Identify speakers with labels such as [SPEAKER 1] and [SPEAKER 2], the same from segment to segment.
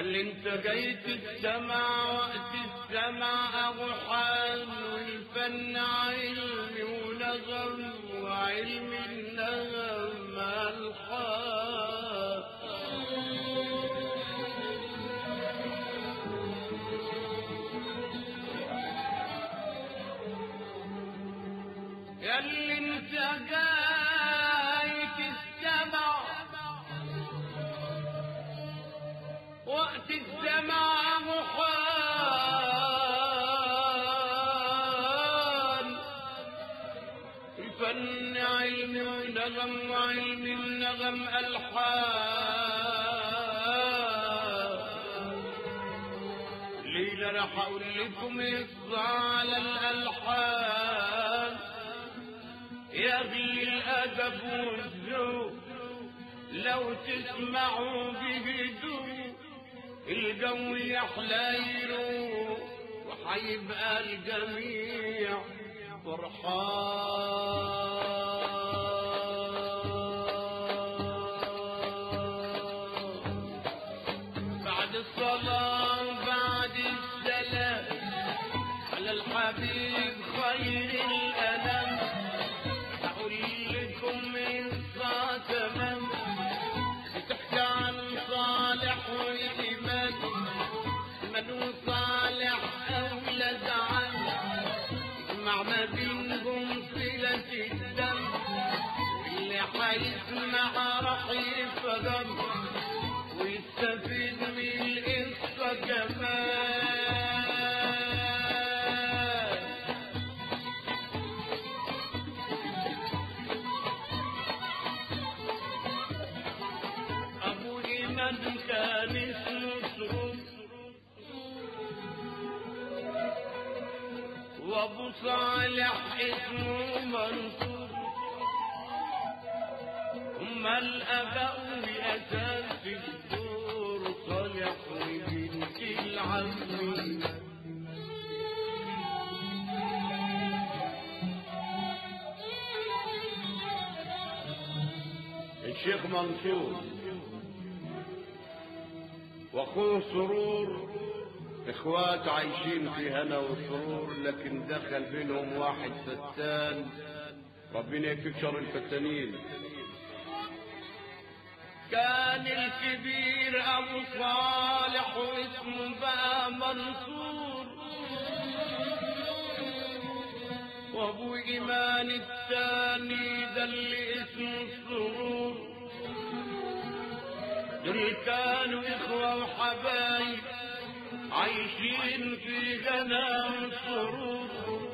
[SPEAKER 1] اللي انت جيت السمع وقت السمع أغحان والفن علم ونغم وعلم النغم الحان ياللي انت جاي تستمع وقت السمع محال الفن علم ونغم وعلم النغم ألحان ليلة راح أقول لكم يصدع على الألحان يغلي الأدب والذوق لو تسمعوا بهدوء الجو يحلى يروق وحيبقى الجميع فرحان بعد الصلاة وبعد السلام على الحبيب خير الألم أقول لكم من تمام بتحكي عن صالح وإيمان من صالح أولاد عم مع ما بينهم صلة الدم واللي حيسمع راح يفهم ويستفيد من القصة كمان أبو إيمان كان اسمه سرور وأبو صالح اسمه منصور هما الآباء بأساس الدور صالح وبنت العم الشيخ منصور واخوه سرور اخوات عايشين في هنا وسرور لكن دخل بينهم واحد فتان ربنا يكفيك شر الفتانين كان الكبير ابو صالح واسمه بقى منصور وابو ايمان الثاني ده اللي اسمه السرور دول كانوا اخوة وحبايب عايشين في غنى وسرور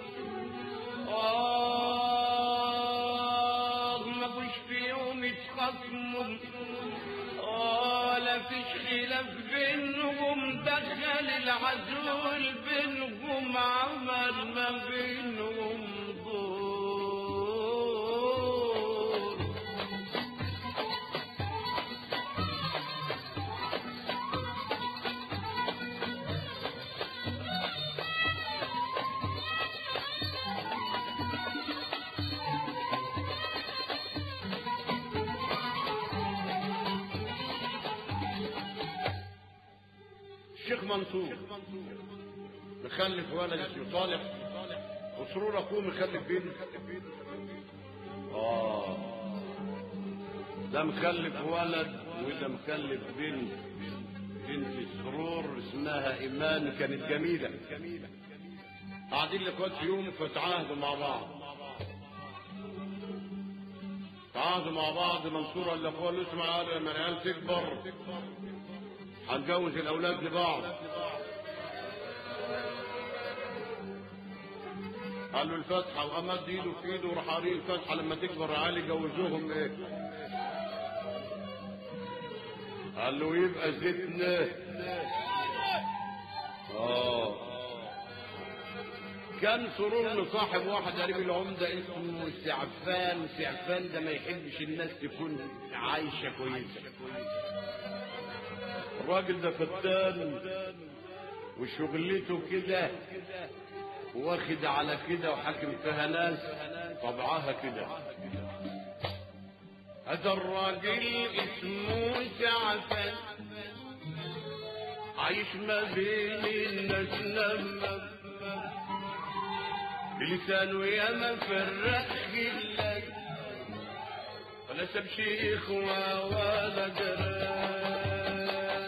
[SPEAKER 1] آه ما فيش فيهم يتخصموا ولا فيش خلاف بينهم دخل العزول بينهم عمل ما بينهم دور الشيخ منصور مخلف ولد اسمه صالح وسرور اخوه مخلف بنت اه ده مخلف ولد وده مخلف بنت بنت سرور اسمها ايمان كانت جميله قاعدين الاخوات في يوم فتعاهدوا مع بعض تعاهدوا مع بعض منصور قال لاخوه قال له اسمع يا لما العيال تكبر هنجوز الاولاد لبعض قال له الفاتحه وامد ايده في ايده وراح قاري الفاتحه لما تكبر العيال يجوزوهم ايه قال له يبقى زيتنا اه كان سرور مصاحب واحد قريب العمدة اسمه سعفان سعفان ده ما يحبش الناس تكون عايشة كويسة الراجل ده فتان وشغلته كده واخد على كده وحاكم فيها ناس طبعها كده هذا الراجل اسمه سعفان عايش ما بين الناس لما بلسانه يا ما فرق جلك ولا ساب شيخ ولا جران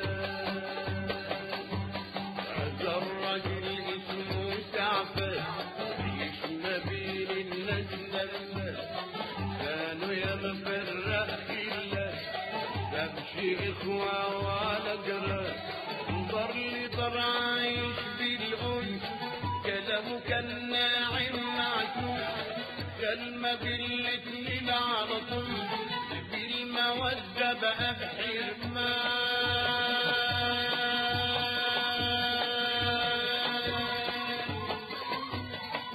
[SPEAKER 1] هذا الرجل اسمه سعفان عايش ما بين الناس لما كانوا يا ما فرق جلك ساب شيخ ولا جران انظر لي ضر عايش بالأنس كلامه كان ناعم معسول كلمة بالاتنين على طول بالمودة بقى بحرمان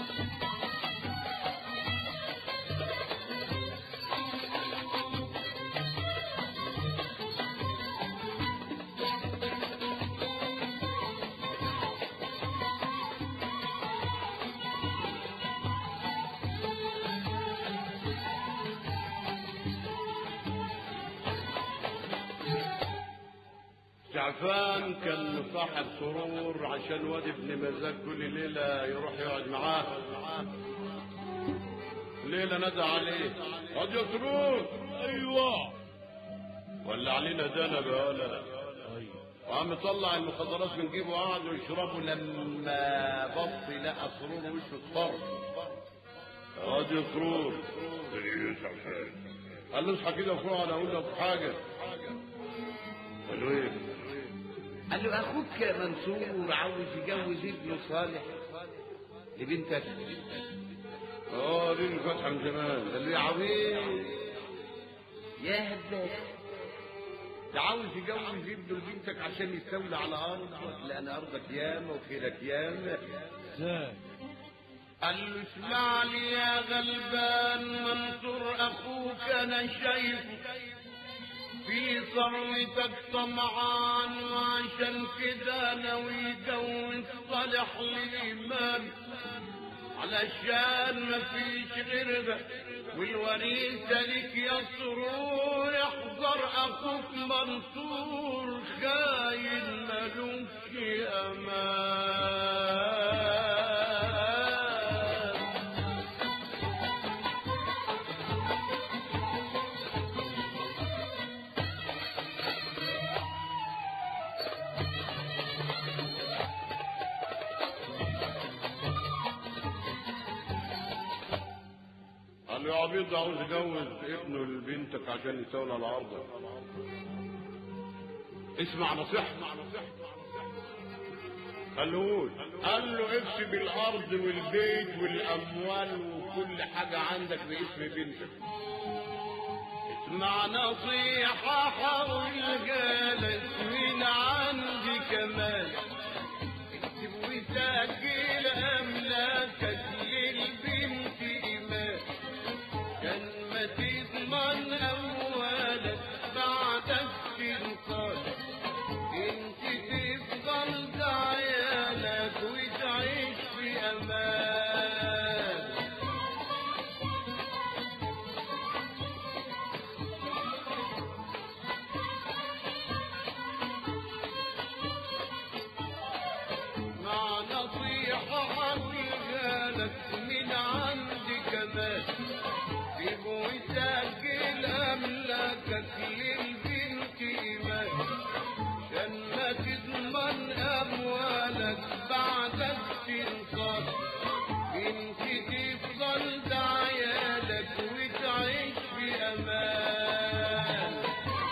[SPEAKER 1] جعفان كان صاحب سرور عشان واد ابن مزاج كل ليلة يروح يقعد معاه ليلة ندى عليه قد يا سرور
[SPEAKER 2] ايوه
[SPEAKER 1] ولا علينا دنا بقى
[SPEAKER 2] ايوه
[SPEAKER 1] وعم طلع المخدرات من جيبه وقعدوا يشربوا لما بص لقى سرور وشه اصفر قد يا سرور قال له اصحى كده فوق انا اقول لك حاجه قال له ايه قال له اخوك منصور عاوز يجوز ابنه صالح لبنتك اه دي الفتحه من زمان قال له يا عظيم يا هباك ده عاوز يجوز ابنه لبنتك عشان يستولى على ارضك لان ارضك ياما وخيرك ياما
[SPEAKER 2] ازاي
[SPEAKER 1] قال له اسمع لي يا غلبان منصور اخوك انا شايفه في ثروتك طمعان وعشان كده ناوي يجوز صالح للإمام علشان مفيش غيرها والوريث لك يا سرور احذر اخوك منصور خاين ملوش امان قال له يا عبيد عاوز يجوز ابنه لبنتك عشان يستولى على ارضك اسمع نصيحتي قال له قول قال له اكسب الارض والبيت والاموال وكل حاجه عندك باسم بنتك اسمع نصيحة حاول جالس من عندي كمان اكتب وسجل املاكك للبنت ايمان كان ما تضمن اموالك بعدك تنقل انت تفضل بعيالك وتعيش في امان مع نصيحة حقيقة لك من عندي كمان سيب وسجل أملاكك للبنت إيمان عشان ما تضمن أموالك بعدك تنصر انت تفضل بعيالك وتعيش في أمان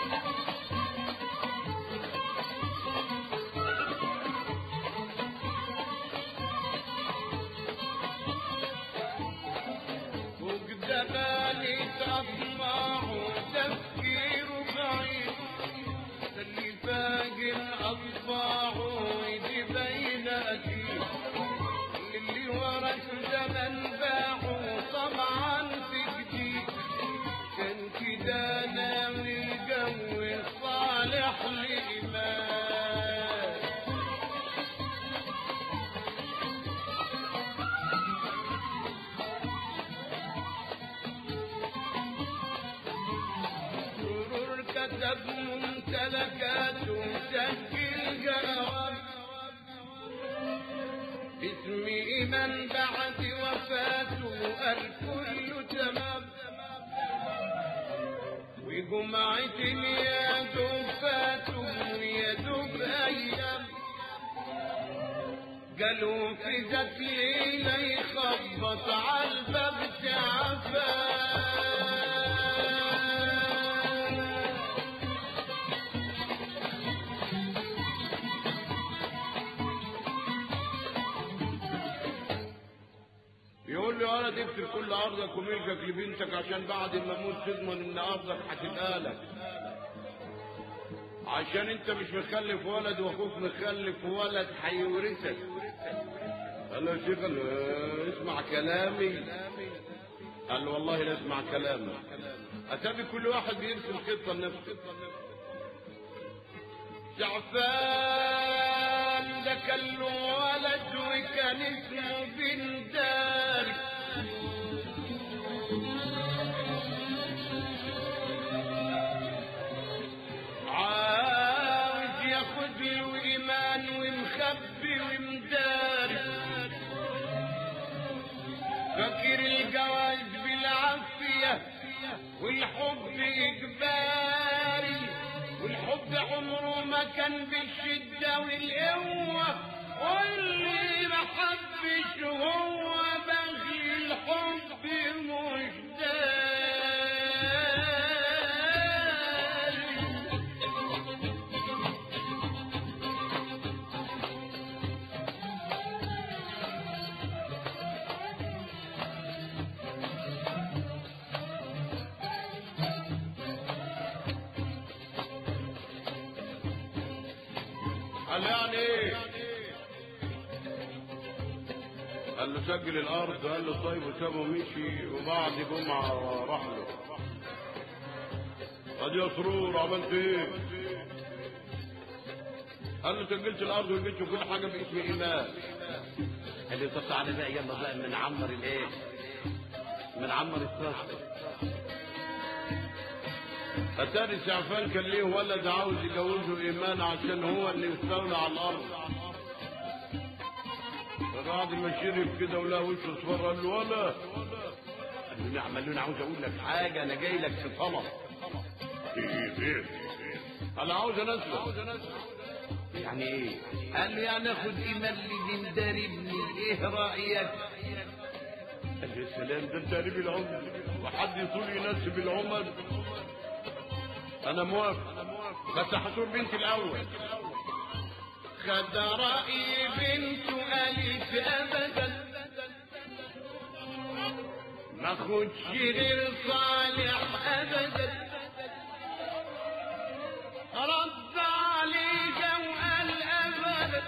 [SPEAKER 1] فوق جبالي تطمع وتفكير بعيد اللي فاقر أصبعه يدي بين أكيد اللي ورا زمن باعه طمعا في جديد كان كده ناوي الجو صالح لإيمان سرور كتب ممتلكات وسجل الجواب اسمي من بعد وفاته الكل تمام وجمعة يا دوب فاتوا يا دوب أيام قالوا في ذات ليلة يخبط على الباب تعبان يقول لي انا تكتب كل ارضك وملكك لبنتك عشان بعد ما اموت تضمن ان ارضك هتبقى لك عشان انت مش مخلف ولد واخوك مخلف ولد هيورثك قال له يا شيخ قال له اه، اسمع كلامي قال له والله لا اسمع كلامك اتابي كل واحد بيرسم خطه لنفسه جعفان ده كان له ولد وكان اسمه بندار عاوز ياخد له ايمان ومخبي ومداري فاكر الجواز بالعافيه والحب اجباري والحب عمره ما كان بالشده والقوه واللي ما حبش هو بغي الحب مش داري قال يعني ايه قال له سجل الارض قال له طيب وسابه مشي وبعد جمعه راح له قال يا سرور عملت ايه قال له سجلت الارض والبيت وكل حاجه باسم ايمان قال لي طب تعالى بقى يلا بقى من عمر الايه من عمر الصخر اتاري سعفان كان ليه ولد عاوز يجوزه ايمان عشان هو اللي يستولى على الارض فبعد ما شرب كده ولقى وشه اصفر قال له ولا قال له نعم قال له انا عاوز اقول لك حاجه انا جاي لك في طلب ايه ايه انا عاوز انزل يعني ايه قال له يعني اخد ايمان لدندار ابني ايه رايك قال له يا سلام ده انت قريب العمر وحد يطول يناسب العمر انا موافق بس هشوف بنتي الاول خد راي بنته قالت ابدا ما خدش غير صالح ابدا رد عليه وقال ابدا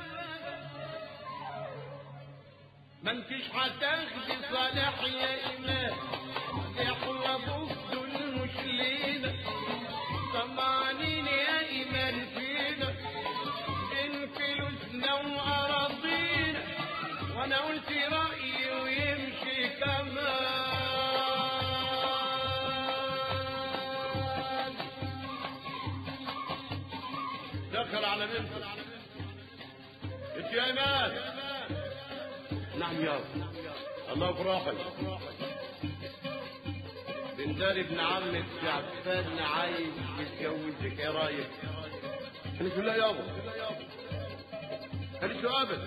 [SPEAKER 1] ما انتش هتاخدي صالح يا ايمان احنا دول مش لينا طمعانين يا ايمان فينا ان فلوسنا واراضينا وانا قلت رايي ويمشي كمان دخل على بنته انت يا ايمان نعم يا الله فرحك بندار ابن عمك جعفان عايز يتجوزك ايه رايك؟ قالت له لا يابا قالت له ابدا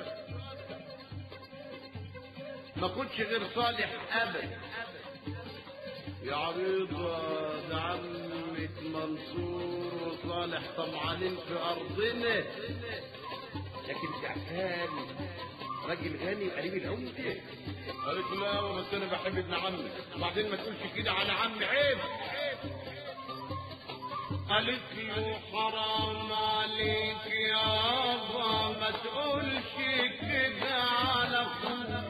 [SPEAKER 1] ما كنتش غير صالح ابدا يا عريضة ده عمك منصور وصالح طمعانين في ارضنا لكن جعفان راجل غني وقريب العمدة قالت له لا يابا بس انا بحب ابن عمي وبعدين ما تقولش كده على عمي عيب قالت له حرام عليك يابا ما تقولش كده على اخوك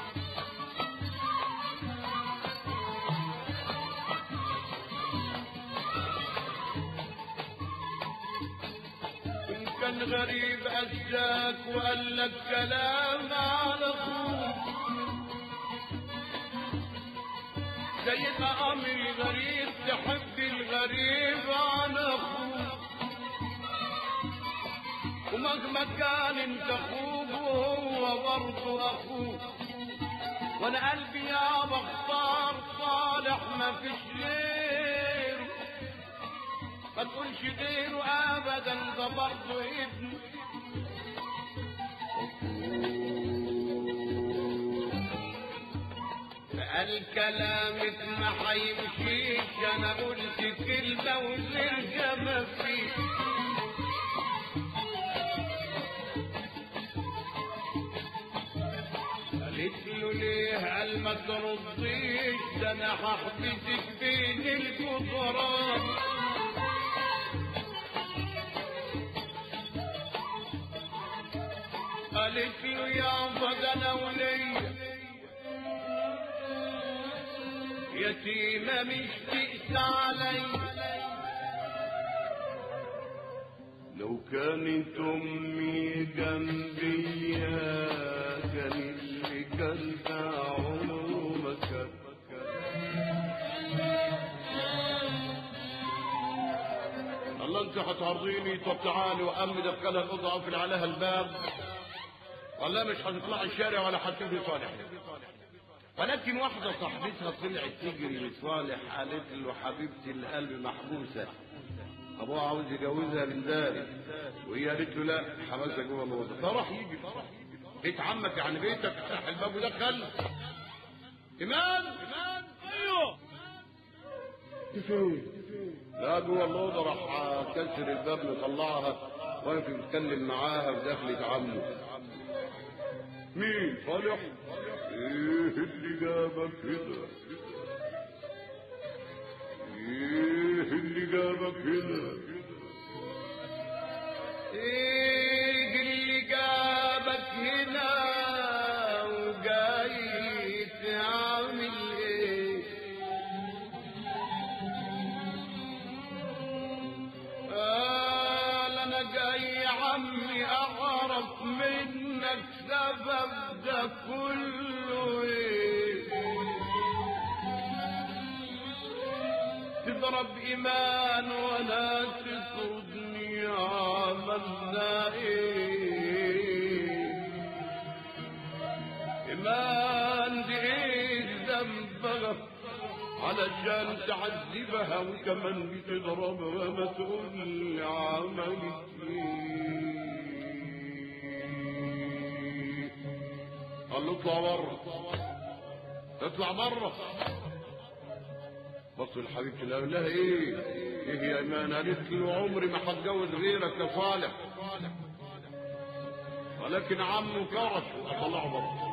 [SPEAKER 1] إن كان غريب أجاك وقال لك كلام على اخوك زي ما امر غريب تحب الغريب عن اخوك مكان انت اخوه وهو برضه اخوه وانا قلبي يا بختار صالح ما فيش غيره ما تقولش غيره ابدا ده برضه ابني قال كلامك ما حيمشيش انا قلت كلمه والسرقه ما فيش قالت له ليه قال ما ترضيش ده انا هحبسك بين الجدران قالت له يا ده انا وليا يتيمة مش تقسى علي لو كانت أمي جنبي كان اللي كان ده عمره ما كان الله انت هتعرضيني طب تعالي وامي دخلها الاوضه اقفل عليها الباب والله مش هتطلعي الشارع ولا هتشوفي صالح ولكن واحدة صاحبتها طلعت تجري لصالح قالت له حبيبتي القلب محبوسة أبوها عاوز يجوزها من داري وهي قالت له لا حبسها جوه الأوضة فراح يجي بيت عمك يعني بيتك افتح الباب ودخل إيمان إيمان
[SPEAKER 2] ايوه
[SPEAKER 1] فين؟ لا جوه الأوضة راح كسر الباب مطلعها واقف يتكلم معاها ودخلت عمه مين؟ صالح؟ ايه اللي جابك هنا؟ ايه اللي جابك هنا؟ ايه اللي جابك هنا وجاي تعمل ايه؟ قال انا جاي يا عمي اعرف منك سبب ده كله ايه تضرب ايمان ولا تطردني عملنا ايه ايمان دي ايه ذنبها علشان تعذبها وكمان بتضربها ما تقول لي عملت ايه قال له اطلع بره اطلع بره بص الحبيب قال لها ايه ايه يا ايمان قالت له عمري ما هتجوز غيرك يا صالح ولكن عمه كرش اطلعه بره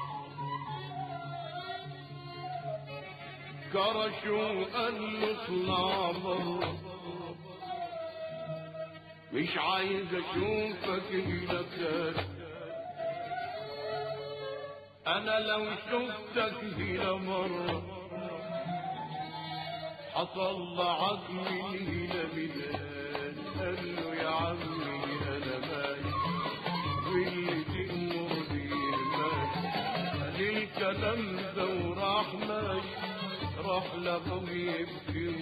[SPEAKER 1] كرشوا قال له اطلع بره مش عايز اشوفك هنا تاني انا لو شفتك هنا مرة هطلعك من هنا ميدان قال له يا عمي انا مالي واللي تأمر بيه ماشي قال الكلام ده وراح ماشي راح لابوه يبكي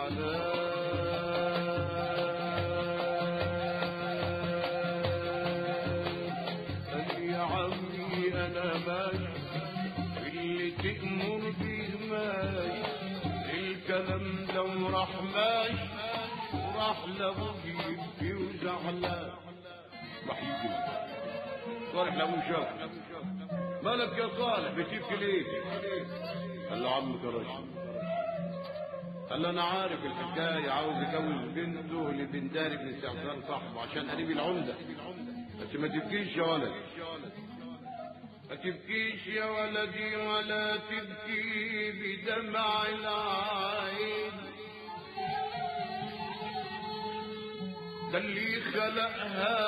[SPEAKER 1] وزعلان قال يا عمي انا ماشي اللي تأمر بيه ماشي الكلام ده وراح ماشي وراح لابوه يبكي وزعلان راح يجي صالح لابوه شاف مالك يا صالح بتبكي ليه؟ قال له عم كرش قال له انا عارف الحكايه عاوز يجوز بنته لبندار بن سعدان صاحبه عشان قريب العمده بس ما تبكيش يا ولد ما تبكيش يا ولدي ولا تبكي بدمع العين ده اللي خلقها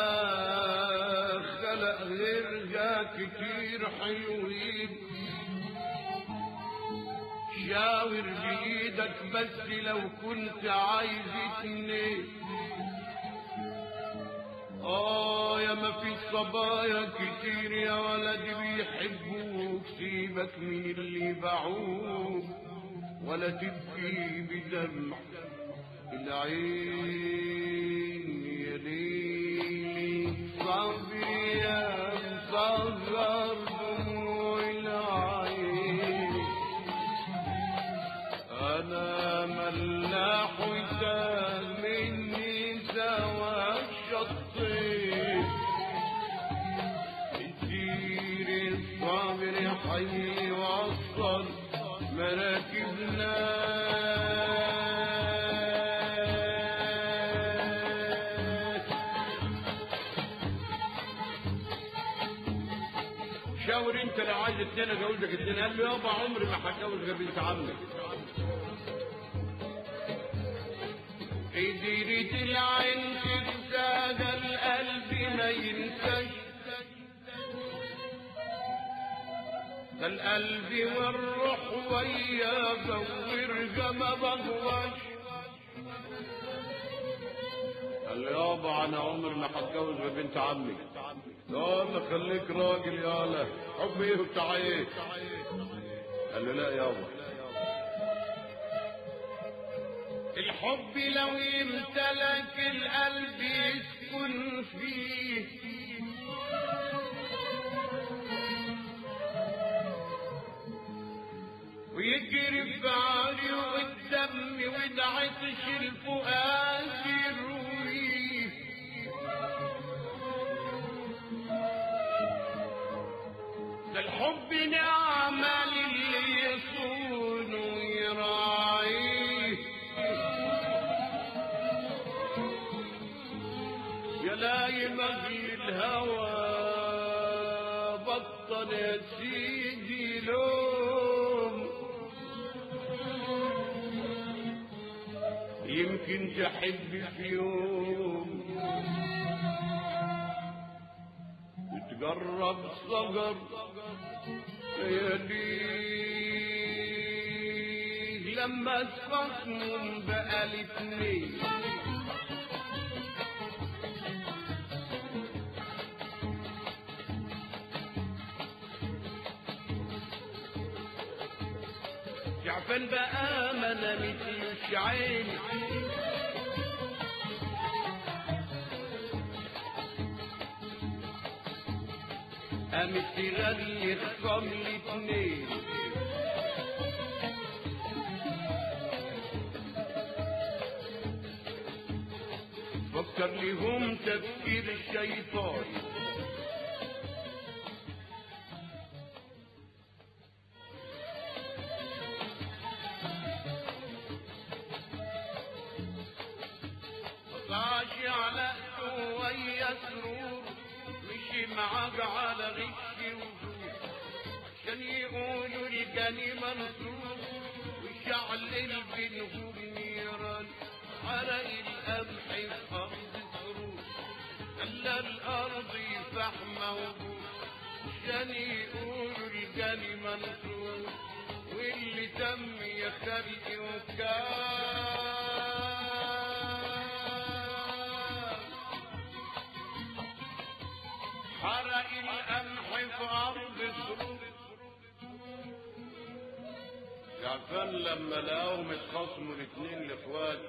[SPEAKER 1] خلق غيرها كتير حلوين شاور بإيدك بس لو كنت عايز اتنين آه يا ما في صبايا كتير يا ولدي بيحبوك سيبك من اللي باعوك ولا تبكي بدمع العين يا ليل انا ملاح وتاه مني سوا الشطين كتير الصبر حي وصل مراكبنا شاور انت لو عايز اتنين اجوزك اتنين قال له يابا عمري ما هتجوز غير بنت عمك قدرت العين تنسى ده القلب ما ينساش ده القلب والروح ويا زورها ما بغواش قال له يابا انا عمري ما هتجوز غير بنت عمي يلا خليك راجل يالا حب ايه وبتاع ايه قال له لا يابا الحب لو يمتلك القلب يسكن فيه ويجري في عريق الدم ودعتش الفؤاد يرويه ده الحب نعمة للي يصون ويراعيه يا لايم اغلي الهوى بطل يا سيدي لوم يمكن تحب في يوم وتجرب صغر لياليه لما تفصموا بقى الاتنين جعفن بقى ما نمتلوش عيني قامت تغني خصام الاتنين فكر لهم تفكير الشيطان طاشي على ويا سرور مشي معاك على غش وزور عشان يقولوا لي جاني منصور وشعل بينهم نيران حرق القمح في ارض سرور خلى الارض فحمة وبور عشان يقولوا لي جاني منصور واللي تم يا خلقي وكان حرق القمح في ارض سرور جعفان لما لقاهم اتخاصموا الاثنين الاخوات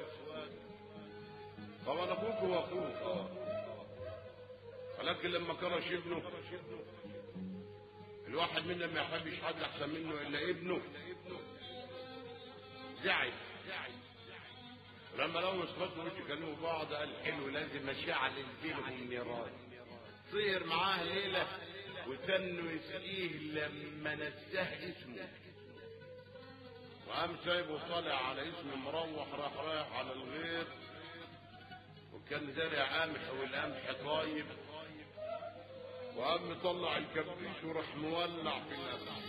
[SPEAKER 1] طبعا اخوك هو اخوك اه ولكن لما كرش ابنه الواحد منا ما يحبش حد احسن منه الا ابنه زعل لما لقوا اخواته مش يكلموا بعض قال حلو لازم اشعل بينهم نيران طير معاه ليله وتنوا يسقيه لما نساه اسمه وقام سايبه طالع على اسم مروح راح رايح على الغيط وكان زارع قمح والقمح طايب وقام مطلع الكبريت وراح مولع في القمح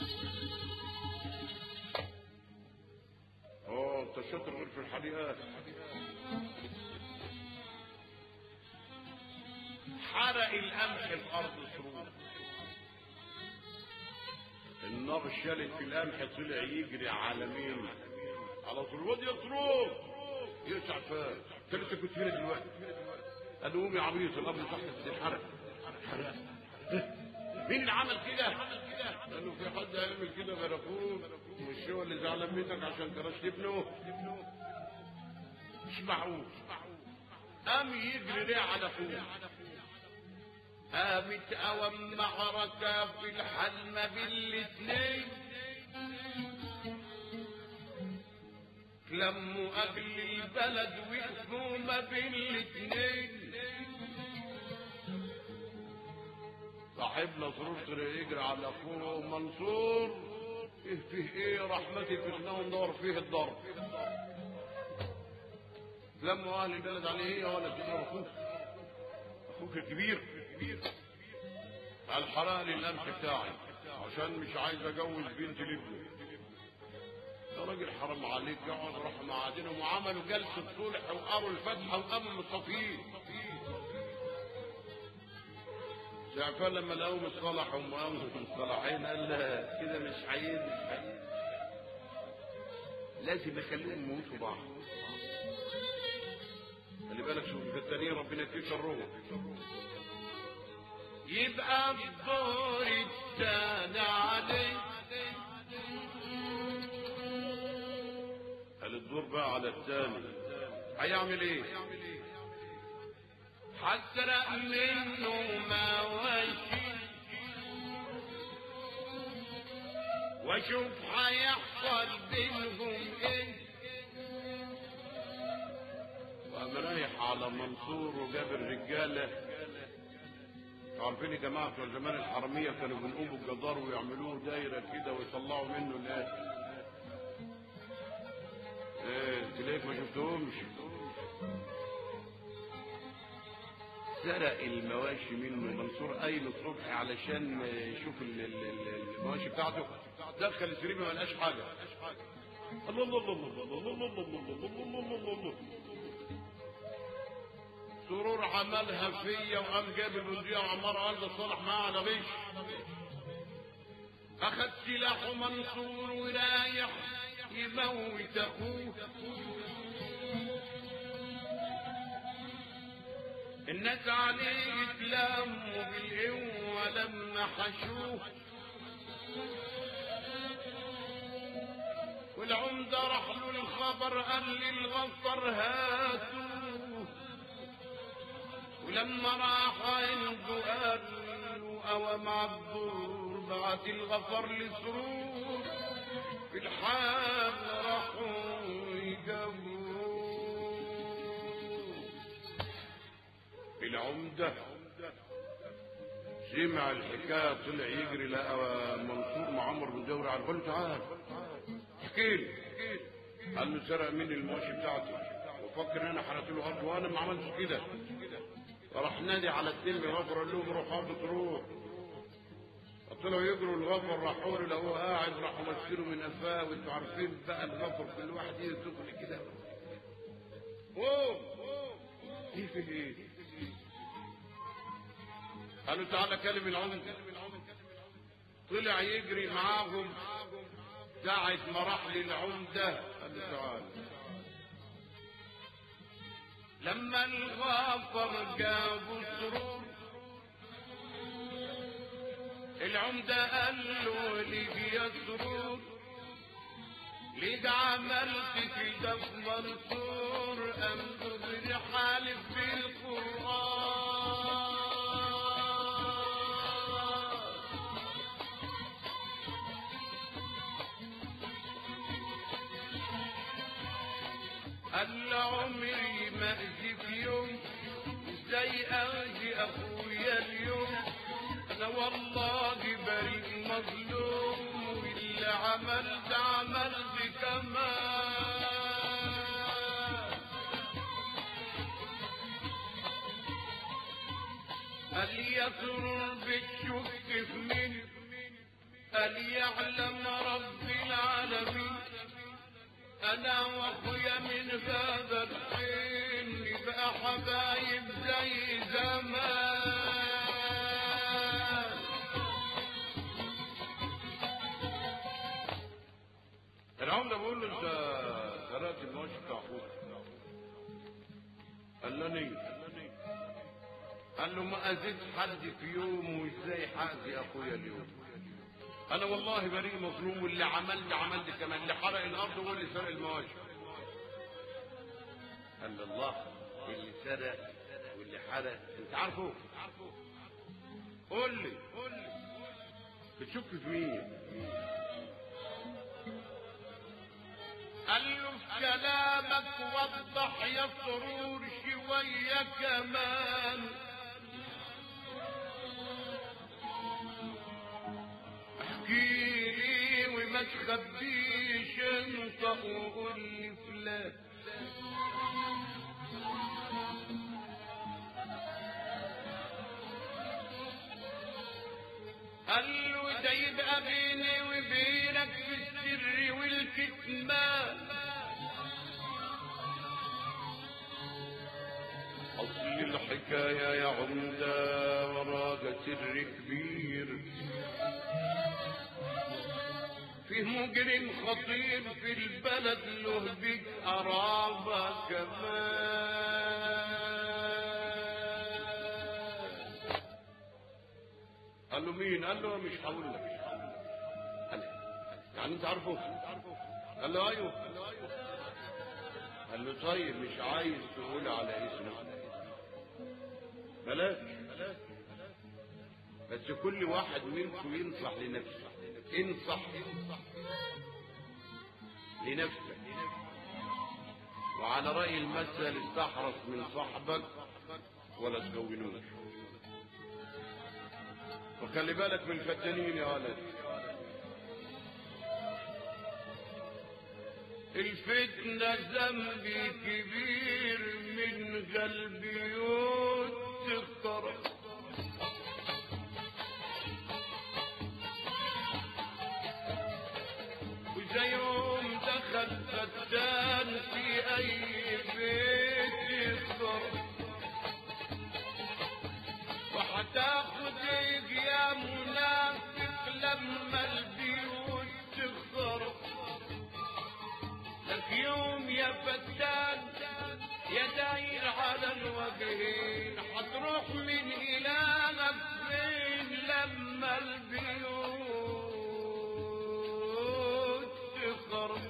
[SPEAKER 1] اه انت شاطر غير في الحريقات حرق القمح في ارض سرور النار شالت في القمح طلع يجري على مين على طول واد يا سرور يا سعفان انت لسه كنت فين دلوقتي قال له قوم يا عبيط القبر تحت الحرق حرق مين اللي عمل كده قال له في حد هيعمل كده غير اخوك مش هو اللي زعلان منك عشان كرشت ابنه مش معقول قام يجري ليه على اخوه قامت اوام معركة في الحلمة بالاثنين لموا اهل البلد وقفوا ما بين الاتنين صاحبنا سرور طلع يجري على اخوه منصور ايه فيه ايه رحمتي في خناه ندور فيه الضرب لموا اهل البلد عليه ايه ولا تضرب اخوك اخوك الكبير الحرق لي القمح بتاعي عشان مش عايز اجوز بنتي لابني يا راجل حرام عليك يقعد راح معادنهم وعملوا جلسه صلح وقروا الفاتحه وقاموا مصطفين زعفان لما لقوهم اصطلحوا وقاموا مصطلحين قال لا كده مش عايز مش عايز لازم اخليهم يموتوا بعض خلي بالك شوف في التانيين ربنا يكفيك شرهم يبقى الدور التاني عليك قال الدور بقى على التاني هيعمل ايه حسرق منه مواشي واشوف هيحصل بينهم ايه وقام رايح على منصور وجاب الرجاله عارفين يا جماعه بتوع زمان الحراميه كانوا بينقوموا الجدار ويعملوه دايره كده ويطلعوا منه الاكل ايه تلاقيك ما شفتهمش سرق المواشي منه منصور قايل الصبح علشان يشوف ال- ال- ال- المواشي بتاعته دخل السرير ما لقاش حاجه الله الله الله الله الله الله الله الله الله الله الله الله سرور عملها فيا وقام جاب البندقية وعمار قال ده صالح معاه على غش اخد سلاحه منصور ورايح يموت اخوه الناس عليه اتلموا بالقوة لما حشوه والعمدة راح له الخبر قال لي الغفر هاتوه ولما راح عنده قال له اوام عبدور بعت الغفر لسرور في الحال راحوا يجابوه العمدة سمع الحكاية طلع يجري لقى منصور مع عمرو بن دوري على قال له تعال احكي لي قال له سرق مني المواشي بتاعتي وفكر ان انا حرقت له ارض وانا ما عملتش كده راح نادي على التلمي غفر قال لهم روح ارض تروح طلعوا يجروا الغفر راحوا له لقوه قاعد راحوا مسكينه من قفاه وانتوا عارفين بقى الغفر كل واحد يدخل كده قوم ايه في ايه قالوا تعالى كلم العمدة طلع يجري معاهم ساعة ما راح للعمدة قال له تعالى لما الغافر جابوا سرور العمدة قال له ليه يا سرور ليك عملت في دف منصور أم تبري حالف في القرآن قال عمري ما أجي في يوم ازاي أجي أخويا اليوم أنا والله بريء مظلوم واللي عملت عملت كمان قال يسرر بتشك في مين قال يعلم رب العالمين انا واخويا من هذا الحين نبقى حبايب زي زمان العمدة بقول له انت سرقت المواشي بتاع اخوك قال له نية قال له ما اذيت حد في يوم وازاي حاجي اخويا اليوم انا والله بريء مظلوم واللي عملت عملت كمان اللي حرق الارض هو اللي سرق المواشي قال له الله اللي سرق واللي حرق انت عارفه قول لي قول لي بتشك في مين قال له في كلامك وضح يا سرور شوية كمان احكي لي وما تخبيش انت وقول لي فلان قال له ده يبقى بيني وبينك في السر والكتمان أصل الحكاية يا عمدة وراها سر كبير فيه مجرم خطير في البلد له بيك قرابة كمان قال له مين قال له مش هقول لك قال يعني انت عارفه قال له ايوه قال له طيب مش عايز تقول على اسمه بلاش بس كل واحد منكم ينصح لنفسه انصح لنفسك وعلى رأي المثل استحرص من صاحبك ولا تكونوش وخلي بالك من الفتانين يا ولد الفتنة ذنب كبير من قلب يتكرر وإذا يوم دخل فتان في أي بيت يكسر وحتاخد يا منافق لما البيوت تخسر لك يوم يا فتان يا داير على الوجهين حتروح من إلهك فين لما البيوت تخرب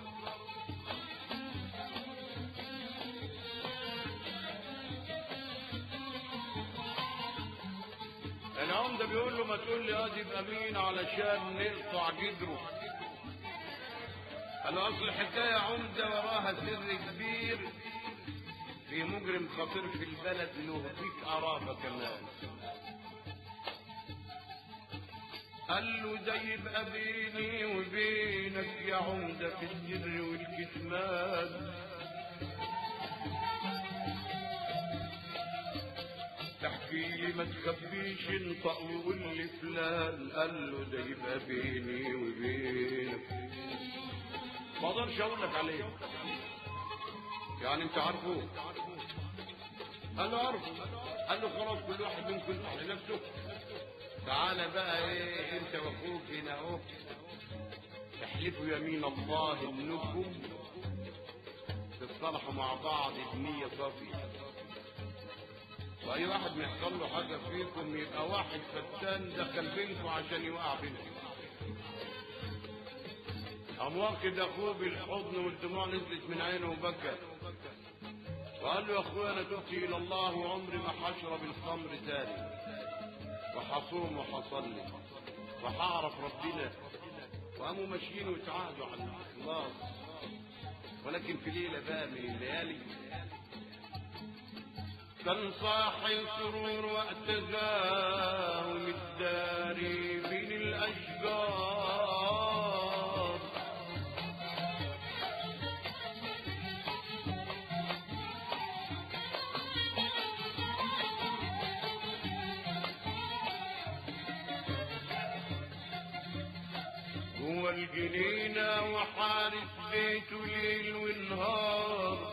[SPEAKER 1] العمدة بيقول له ما تقول لي ادي يبقى مين علشان نقطع جدره قال له اصل الحكايه عمده وراها سر كبير في مجرم خطير في البلد له فيك قرابه كمان قال له ده يبقى بيني وبينك يا عمده في السر والكتمان تحكي لي ما تخبيش انطق وقول لي فلان قال له ده يبقى بيني وبينك ما اقدرش اقول لك عليه يعني انت عارفه قال له عارفه قال له خلاص كل واحد منكم يفتح لنفسه تعالى بقى ايه انت واخوك هنا اهو احلفوا يمين الله انكم تتصالحوا مع بعض بنية صافية واي واحد ما يحصل له حاجه فيكم يبقى واحد فتان دخل بينكم عشان يوقع بينكم قام واخد اخوه بالحضن والدموع نزلت من عينه وبكى وقال له يا اخويا انا تبت الى الله وعمري ما حشرب الخمر تاني وحصوم وحصلي وحعرف ربنا وقاموا ماشيين وتعاهدوا على الاخلاص ولكن في ليله بقى من الليالي كان صاحي سرور وقت غاوم الداري بين الأشجار هو الجنينة وحارس بيته ليل ونهار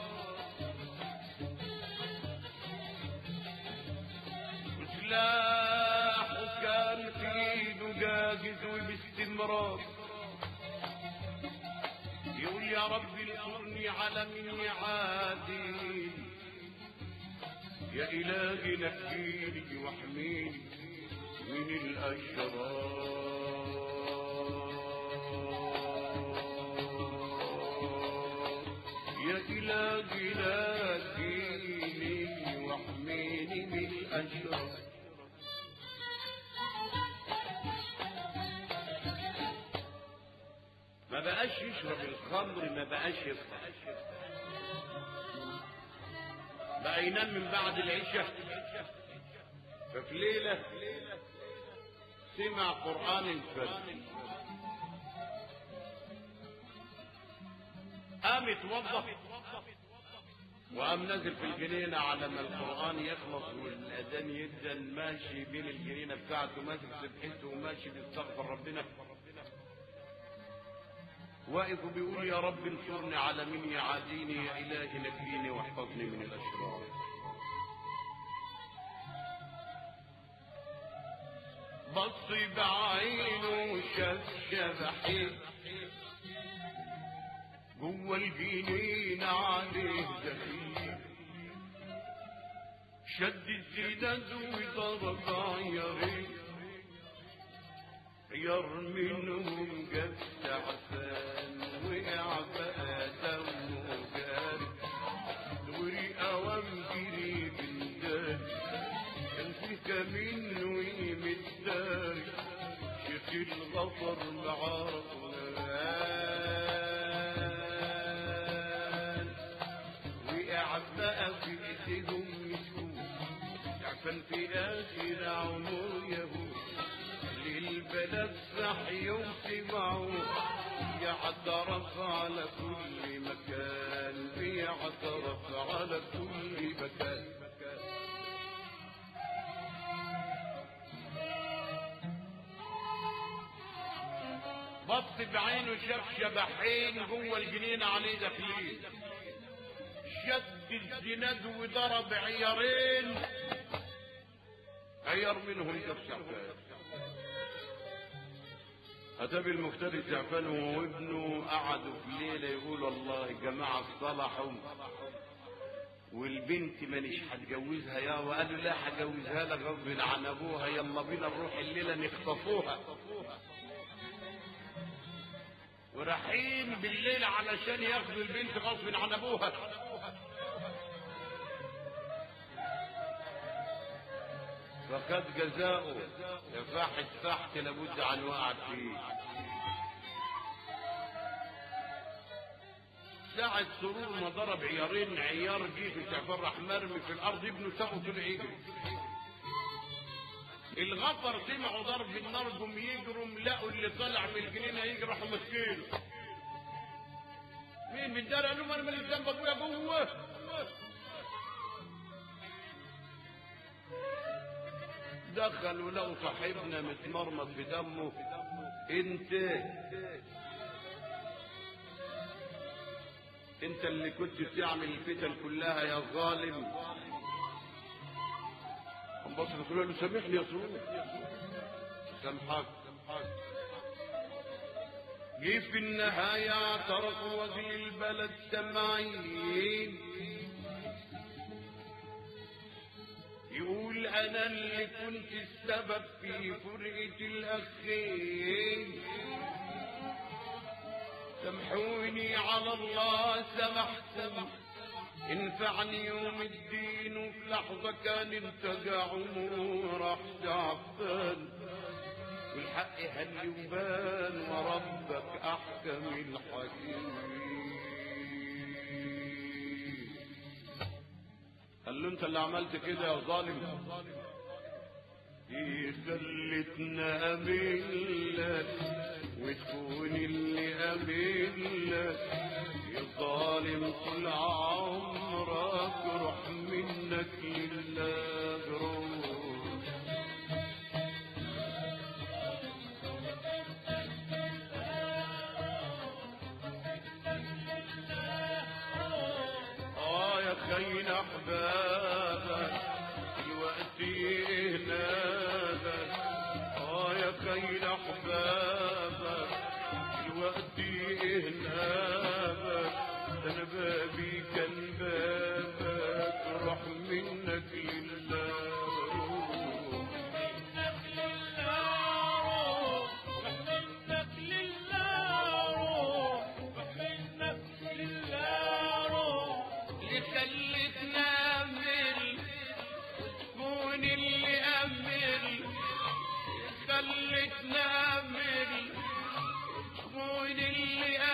[SPEAKER 1] سلاحه كان في ايده جاهز وباستمرار يقول يا رب انصرني على من يعادي يا إلهي نجيني واحميني من الأشرار يا إلهي نجيني واحميني من الأشرار ما بقاش يشرب الخمر ما بقاش يفطر بقى ينام من بعد العشاء ففي ليلة سمع قرآن الفجر قام اتوضى وقام نازل في الجنينة على ما القرآن يخلص والأذان يدن ماشي بين الجنينة بتاعته ماسك سبحته وماشي بيستغفر ربنا واقف وبيقول يا رب انصرني على من يعاديني يا إلهي نجيني واحفظني من الأشرار بص بعينه شاف شبحين جوه الجنين عليه دخيل شد الزيدان وضرب عيارين عيار منهم جاب تعفان وقع بقى دمه جاري دوري قوام جري بالداري كان في كمين ومداري شيخ الغفر معرف وقع بقى في ايديهم مسكون عشان في اخر عمر يهود للبلد صح يوم سمعوا يعترف على كل مكان بيعترف على كل مكان بص بعينه شاف شبحين جوه الجنينة عليه داخلين شد الزناد وضرب عيارين عيار منهم جاب شعبان أتابي المفتري تعفان هو وابنه قعدوا في ليلة يقولوا الله الجماعة اصطلحوا والبنت مانيش هتجوزها يا وقالوا لا هجوزها لك غصب عن ابوها يلا بينا نروح الليلة نخطفوها ورايحين بالليل علشان ياخدوا البنت غصب عن ابوها فخد جزاؤه يا فاحت فحت لابد عن وقعت فيه ساعة سرور ما ضرب عيارين عيار جيب جعفر راح مرمي في الارض ابنه ساقه طلع يجري الغفر سمعوا ضرب النار جم يجروا لقوا اللي طلع من الجنينه يجري راحوا ماسكينه مين من ده قال لهم انا ماليش ذنب ابويا جوه دخلوا لقوا صاحبنا متمرمط بدمه انت انت اللي كنت بتعمل الفتن كلها يا ظالم قام بص له سامحني يا سرور سامحك جه في النهاية اعترف وزير البلد سمعين يقول انا اللي كنت السبب في فرقة الاخين سامحوني على الله سمحتم انفعني يوم الدين وفي لحظة كان انتجع عمره راح تعبان والحق هل وبان وربك احكم الحكيمين قال له انت اللي عملت كده يا ظالم دي خلتنا امين لك وتكون اللي امين لك يا ظالم طول عمرك روح منك لله روح اه يا خين احبابك الوقت يهنابك اه يا خين احبابك الوقت يهنابك ده انا بابي كان بابك روح منك لله اللي خلتنا امل وتكون اللي امل خلتنا امل وتكون اللي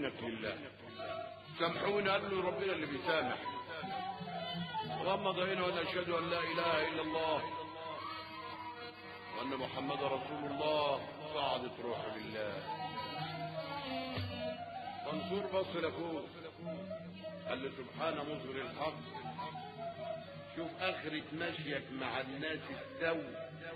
[SPEAKER 1] منك لله سامحوني قال له ربنا اللي بيسامح غمض عينه وانا اشهد ان لا اله الا الله وان محمد رسول الله صعدت روحه لله منصور بص لاخوه قال له سبحان مظهر الحق شوف اخرة مشيك مع الناس السوء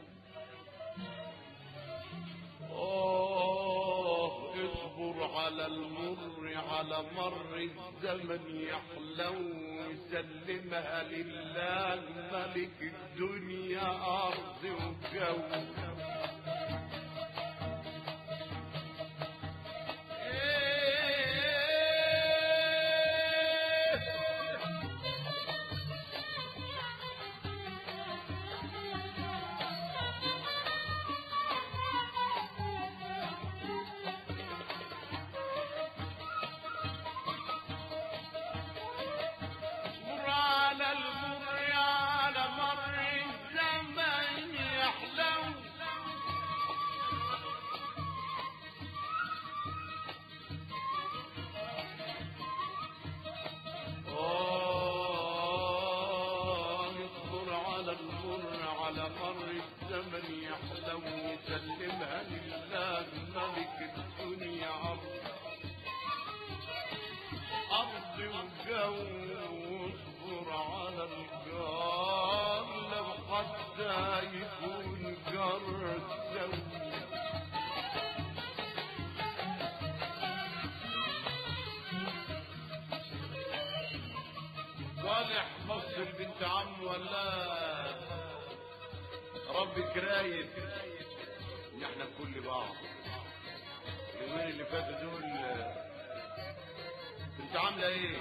[SPEAKER 1] آه اصبر على المر على مر الزمن يحلو سلمها لله ملك الدنيا أرض وجو اصبر على المر على مر الزمن يحلو آه اصبر على المر على مر الزمن يحلو سلمها لله ملك الدنيا عرض أرض وجو اصبر على الجار لو حتى يكون جار السوي صالح مصر بنت عم ولا ربك رايد ان احنا بكل بعض اليومين اللي فاتوا دول انت عامله ايه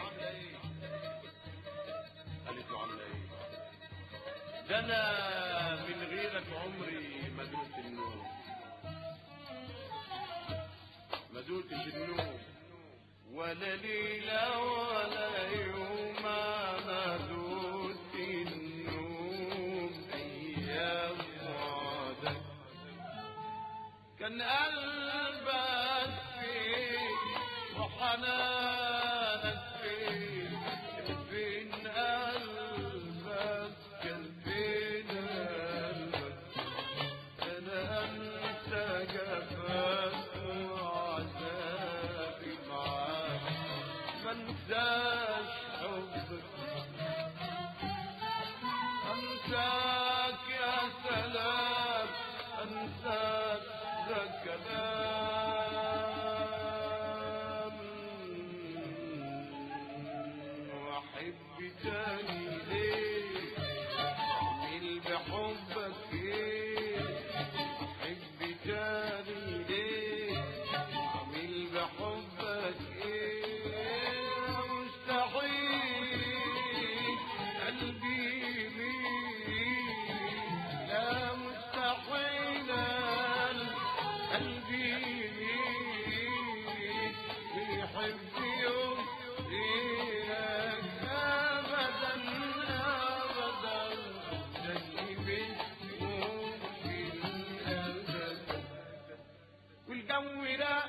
[SPEAKER 1] قالت له عامله ايه ده انا من غيرك عمري ما دوت النوم ما دوتش النوم ولا ليلة ولا يوم ما دوت النوم أيام وعدك كان قلبك فين وحنانك فين كان فين قلبك كان فين قلبك انا انسى جفاك وعذابي معاك ما انساش حبك انساك يا سلام انساك ذا كلام واحب تاني ليه اعمل بحبك ايه احب تاني ليه اعمل بحبك ايه مستحيل قلبي يميل لا مستحيل قلبي يميل يحب يوم غيرك ابدا ابدا زي ممكن ابدا والجو راق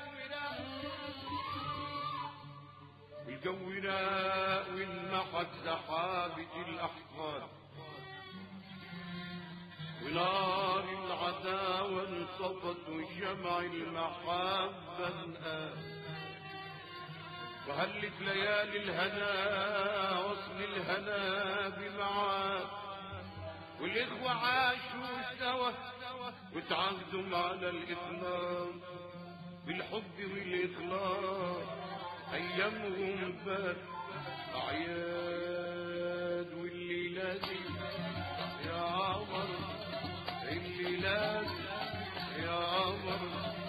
[SPEAKER 1] والجو راق والمحك سحابة الأحقاد ونار العداوة انصفت وشمع المحبة انقاد وهلت ليالي الهنا وصل الهنا بمعاد والإخوة عاشوا سوا وتعاقدوا على الإخلاص بالحب والإخلاص أيامهم بات أعياد والليلة دي يا عمر الليلة دي يا عمر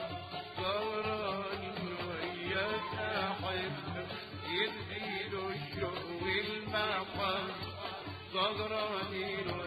[SPEAKER 1] ثوران وياك أحبك يزيد الشوق والمحب صغراني